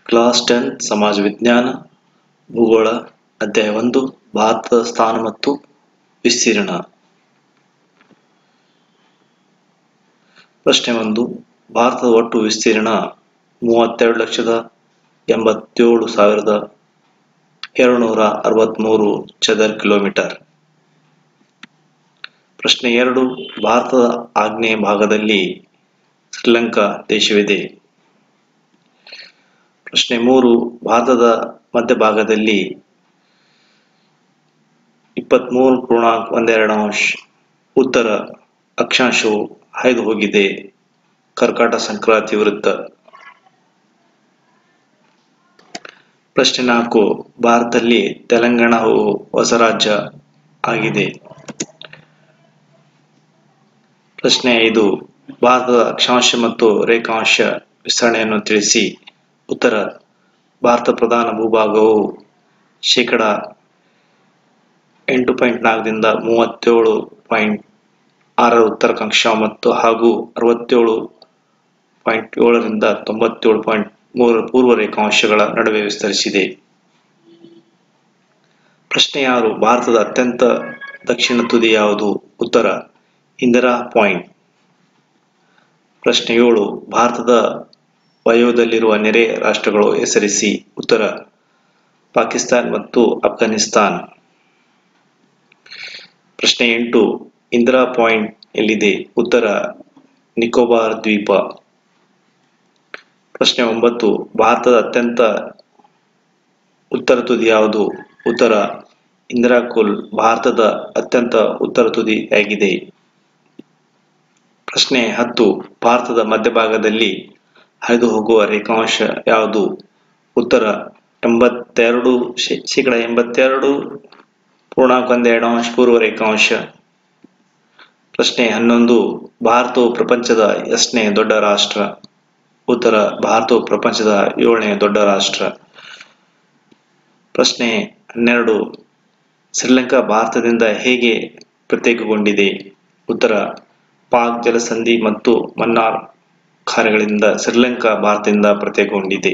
Class ten ಸಮಾಜ ವಿಜ್ಞಾನ ಭೂಗೋಳ ಅಧ್ಯಾಯ ಒಂದು ಭಾರತದ ಸ್ಥಾನ ಮತ್ತು ವಿಸ್ತೀರ್ಣ ಪ್ರಶ್ನೆ ಒಂದು ಭಾರತದ ಒಟ್ಟು ವಿಸ್ತೀರ್ಣ ಮೂವತ್ತೆರಡು ಲಕ್ಷದ ಎಂಬತ್ತೇಳು ಸಾವಿರದ ಏಳುನೂರ ಅರವತ್ತ್ಮೂರು ಚದರ್ ಕಿಲೋಮೀಟರ್ ಪ್ರಶ್ನೆ ಎರಡು ಭಾರತದ ಆಗ್ನೇಯ ಭಾಗದಲ್ಲಿ ಶ್ರೀಲಂಕಾ ದೇಶವಿದೆ ಪ್ರಶ್ನೆ ಮೂರು ಭಾರತದ ಮಧ್ಯಭಾಗದಲ್ಲಿ ಇಪ್ಪತ್ತ್ಮೂರು ಪೂರ್ಣಾಂಕ ಒಂದೆರಡು ಅಂಶ ಉತ್ತರ ಅಕ್ಷಾಂಶವು ಹಾಯ್ದು ಹೋಗಿದೆ ಕರ್ಕಾಟ ಸಂಕ್ರಾಂತಿ ವೃತ್ತ ಪ್ರಶ್ನೆ ನಾಲ್ಕು ಭಾರತದಲ್ಲಿ ತೆಲಂಗಾಣವು ಹೊಸ ರಾಜ್ಯ ಆಗಿದೆ ಪ್ರಶ್ನೆ ಐದು ಭಾರತದ ಅಕ್ಷಾಂಶ ಮತ್ತು ರೇಖಾಂಶ ವಿಸ್ತರಣೆಯನ್ನು ತಿಳಿಸಿ ಉತ್ತರ ಭಾರತ ಪ್ರಧಾನ ಭೂಭಾಗವು ಶೇಕಡ ಎಂಟು ಪಾಯಿಂಟ್ ನಾಲ್ಕರಿಂದ ಮೂವತ್ತೇಳು ಪಾಯಿಂಟ್ ಆರರ ಉತ್ತರಾಂಶ ಮತ್ತು ಹಾಗೂ ಅರವತ್ತೇಳು ಪಾಯಿಂಟ್ ಏಳರಿಂದ ತೊಂಬತ್ತೇಳು ಪಾಯಿಂಟ್ ಮೂರರ ಪೂರ್ವ ರೇಖಾಂಶಗಳ ನಡುವೆ ವಿಸ್ತರಿಸಿದೆ ಪ್ರಶ್ನೆ ಆರು ಭಾರತದ ಅತ್ಯಂತ ದಕ್ಷಿಣ ತುದಿ ಯಾವುದು ಉತ್ತರ ಇಂದಿರಾ ಪಾಯಿಂಟ್ ಪ್ರಶ್ನೆ ಏಳು ಭಾರತದ ವಯೋದಲ್ಲಿರುವ ನೆರೆ ರಾಷ್ಟ್ರಗಳು ಹೆಸರಿಸಿ ಉತ್ತರ ಪಾಕಿಸ್ತಾನ್ ಮತ್ತು ಅಫ್ಘಾನಿಸ್ತಾನ್ ಪ್ರಶ್ನೆ ಎಂಟು ಇಂದಿರಾ ಪಾಯಿಂಟ್ ಎಲ್ಲಿದೆ ಉತ್ತರ ನಿಕೋಬಾರ್ ದ್ವೀಪ ಪ್ರಶ್ನೆ ಒಂಬತ್ತು ಭಾರತದ ಅತ್ಯಂತ ಉತ್ತರ ತುದಿ ಯಾವುದು ಉತ್ತರ ಇಂದಿರಾ ಕೋಲ್ ಭಾರತದ ಅತ್ಯಂತ ಉತ್ತರ ತುದಿಯಾಗಿದೆ ಪ್ರಶ್ನೆ ಹತ್ತು ಭಾರತದ ಮಧ್ಯಭಾಗದಲ್ಲಿ ಹಾಯ್ದು ಹೋಗುವ ರೇಖಾಂಶ ಯಾವುದು ಉತ್ತರ ಎಂಬತ್ತೆರಡು ಶೇಕಡ ಎಂಬತ್ತೆರಡು ಪೂರ್ಣಾಂಕ ಒಂದೆರಡು ಅಂಶ ಪೂರ್ವ ರೇಖಾಂಶ ಪ್ರಶ್ನೆ ಹನ್ನೊಂದು ಭಾರತವು ಪ್ರಪಂಚದ ಎಷ್ಟನೇ ದೊಡ್ಡ ರಾಷ್ಟ್ರ ಉತ್ತರ ಭಾರತವು ಪ್ರಪಂಚದ ಏಳನೇ ದೊಡ್ಡ ರಾಷ್ಟ್ರ ಪ್ರಶ್ನೆ ಹನ್ನೆರಡು ಶ್ರೀಲಂಕಾ ಭಾರತದಿಂದ ಹೇಗೆ ಪ್ರತ್ಯೇಕಗೊಂಡಿದೆ ಉತ್ತರ ಪಾಕ್ ಜಲಸಂಧಿ ಮತ್ತು ಮನ್ನಾರ್ ಕಾರ್ಯಗಳಿಂದ ಶ್ರೀಲಂಕಾ ಭಾರತದಿಂದ ಪ್ರತ್ಯೇಕಗೊಂಡಿದೆ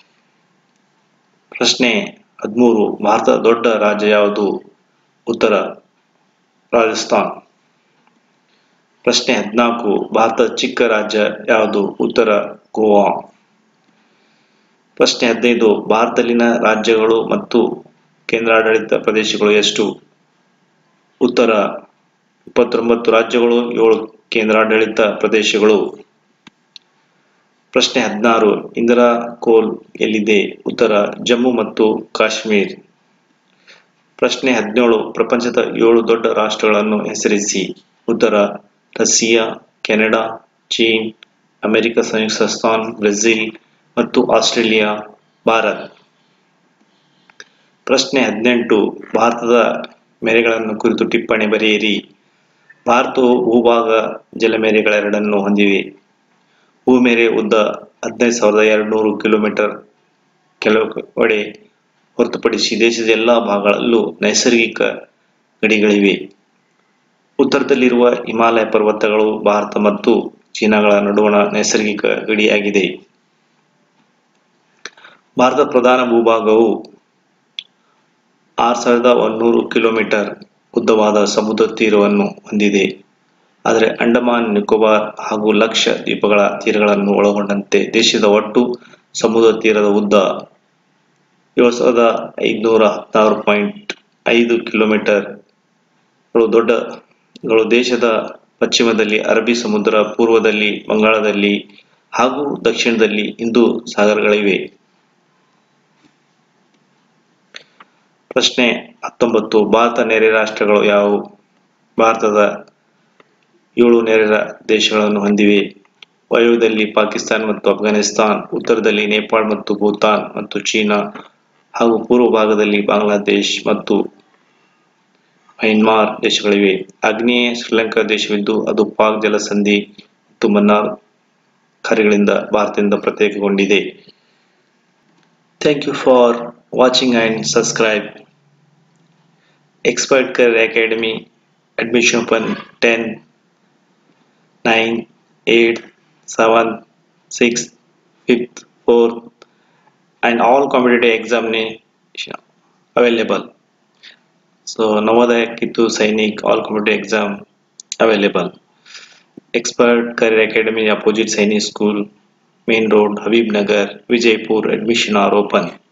ಪ್ರಶ್ನೆ ಹದಿಮೂರು ಭಾರತದ ದೊಡ್ಡ ರಾಜ್ಯ ಯಾವುದು ಉತ್ತರ ರಾಜಸ್ಥಾನ್ ಪ್ರಶ್ನೆ ಹದಿನಾಲ್ಕು ಭಾರತದ ಚಿಕ್ಕ ರಾಜ್ಯ ಯಾವುದು ಉತ್ತರ ಗೋವಾ ಪ್ರಶ್ನೆ ಹದಿನೈದು ಭಾರತದಲ್ಲಿನ ರಾಜ್ಯಗಳು ಮತ್ತು ಕೇಂದ್ರಾಡಳಿತ ಪ್ರದೇಶಗಳು ಎಷ್ಟು ಉತ್ತರ ಇಪ್ಪತ್ತೊಂಬತ್ತು ರಾಜ್ಯಗಳು ಏಳು ಕೇಂದ್ರಾಡಳಿತ ಪ್ರದೇಶಗಳು ಪ್ರಶ್ನೆ ಹದಿನಾರು ಇಂದಿರಾ ಕೋಲ್ ಎಲ್ಲಿದೆ ಉತ್ತರ ಜಮ್ಮು ಮತ್ತು ಕಾಶ್ಮೀರ್ ಪ್ರಶ್ನೆ ಹದಿನೇಳು ಪ್ರಪಂಚದ ಏಳು ದೊಡ್ಡ ರಾಷ್ಟ್ರಗಳನ್ನು ಹೆಸರಿಸಿ ಉತ್ತರ ರಷ್ಯಾ ಕೆನಡಾ ಚೀನ್ ಅಮೆರಿಕ ಸಂಯುಕ್ತ ಸಂಸ್ಥಾನ ಬ್ರೆಜಿಲ್ ಮತ್ತು ಆಸ್ಟ್ರೇಲಿಯಾ ಭಾರತ್ ಪ್ರಶ್ನೆ ಹದಿನೆಂಟು ಭಾರತದ ಮೇರೆಗಳನ್ನು ಕುರಿತು ಟಿಪ್ಪಣಿ ಬರೆಯಿರಿ ಭಾರತವು ಭೂಭಾಗ ಜಲಮೇರೆಗಳೆರಡನ್ನು ಹೊಂದಿವೆ ಭೂಮೇರೆ ಉದ್ದ ಹದಿನೈದು ಸಾವಿರದ ಎರಡು ನೂರು ಕಿಲೋಮೀಟರ್ ಕೆಲವೆಡೆ ಹೊರತುಪಡಿಸಿ ದೇಶದ ಎಲ್ಲ ಭಾಗಗಳಲ್ಲೂ ನೈಸರ್ಗಿಕ ಗಡಿಗಳಿವೆ ಉತ್ತರದಲ್ಲಿರುವ ಹಿಮಾಲಯ ಪರ್ವತಗಳು ಭಾರತ ಮತ್ತು ಚೀನಾಗಳ ನಡುವಣ ನೈಸರ್ಗಿಕ ಗಡಿಯಾಗಿದೆ ಭಾರತ ಪ್ರಧಾನ ಭೂಭಾಗವು ಆರು ಸಾವಿರದ ಒಂದೂರು ಕಿಲೋಮೀಟರ್ ಉದ್ದವಾದ ಸಮುದ್ರ ತೀರವನ್ನು ಹೊಂದಿದೆ ಆದರೆ ಅಂಡಮಾನ್ ನಿಕೋಬಾರ್ ಹಾಗೂ ಲಕ್ಷ ದ್ವೀಪಗಳ ತೀರಗಳನ್ನು ಒಳಗೊಂಡಂತೆ ದೇಶದ ಒಟ್ಟು ಸಮುದ್ರ ತೀರದ ಉದ್ದ ಏಳು ಸಾವಿರದ ಐದುನೂರ ಹದಿನಾರು ಪಾಯಿಂಟ್ ಐದು ಕಿಲೋಮೀಟರ್ಗಳು ದೊಡ್ಡಗಳು ದೇಶದ ಪಶ್ಚಿಮದಲ್ಲಿ ಅರಬ್ಬಿ ಸಮುದ್ರ ಪೂರ್ವದಲ್ಲಿ ಬಂಗಾಳದಲ್ಲಿ ಹಾಗೂ ದಕ್ಷಿಣದಲ್ಲಿ ಹಿಂದೂ ಸಾಗರಗಳಿವೆ ಪ್ರಶ್ನೆ ಹತ್ತೊಂಬತ್ತು ಭಾರತ ನೆರೆ ರಾಷ್ಟ್ರಗಳು ಯಾವುವು ಭಾರತದ ಏಳು ನೆರೆ ದೇಶಗಳನ್ನು ಹೊಂದಿವೆ ವಾಯುವ್ಯದಲ್ಲಿ ಪಾಕಿಸ್ತಾನ್ ಮತ್ತು ಅಫ್ಘಾನಿಸ್ತಾನ್ ಉತ್ತರದಲ್ಲಿ ನೇಪಾಳ ಮತ್ತು ಭೂತಾನ್ ಮತ್ತು ಚೀನಾ ಹಾಗೂ ಪೂರ್ವ ಭಾಗದಲ್ಲಿ ಬಾಂಗ್ಲಾದೇಶ್ ಮತ್ತು ಮೈನ್ಮಾರ್ ದೇಶಗಳಿವೆ ಆಗ್ನೇಯ ಶ್ರೀಲಂಕಾ ದೇಶವಿದ್ದು ಅದು ಪಾಕ್ ಜಲಸಂಧಿ ಮತ್ತು ಮನ್ನಾರ್ ಕಾರ್ಯಗಳಿಂದ ಭಾರತದಿಂದ ಪ್ರತ್ಯೇಕಗೊಂಡಿದೆ thank you for watching and subscribe expert career academy admission open ten nine eight seven, six, fifth, fourth, and all competitive examination available. So Navodaya Kitu Sainik all competitive exam available. Expert Career Academy opposite Sainik School, Main Road, Habib Nagar, Vijaypur. Admission are open.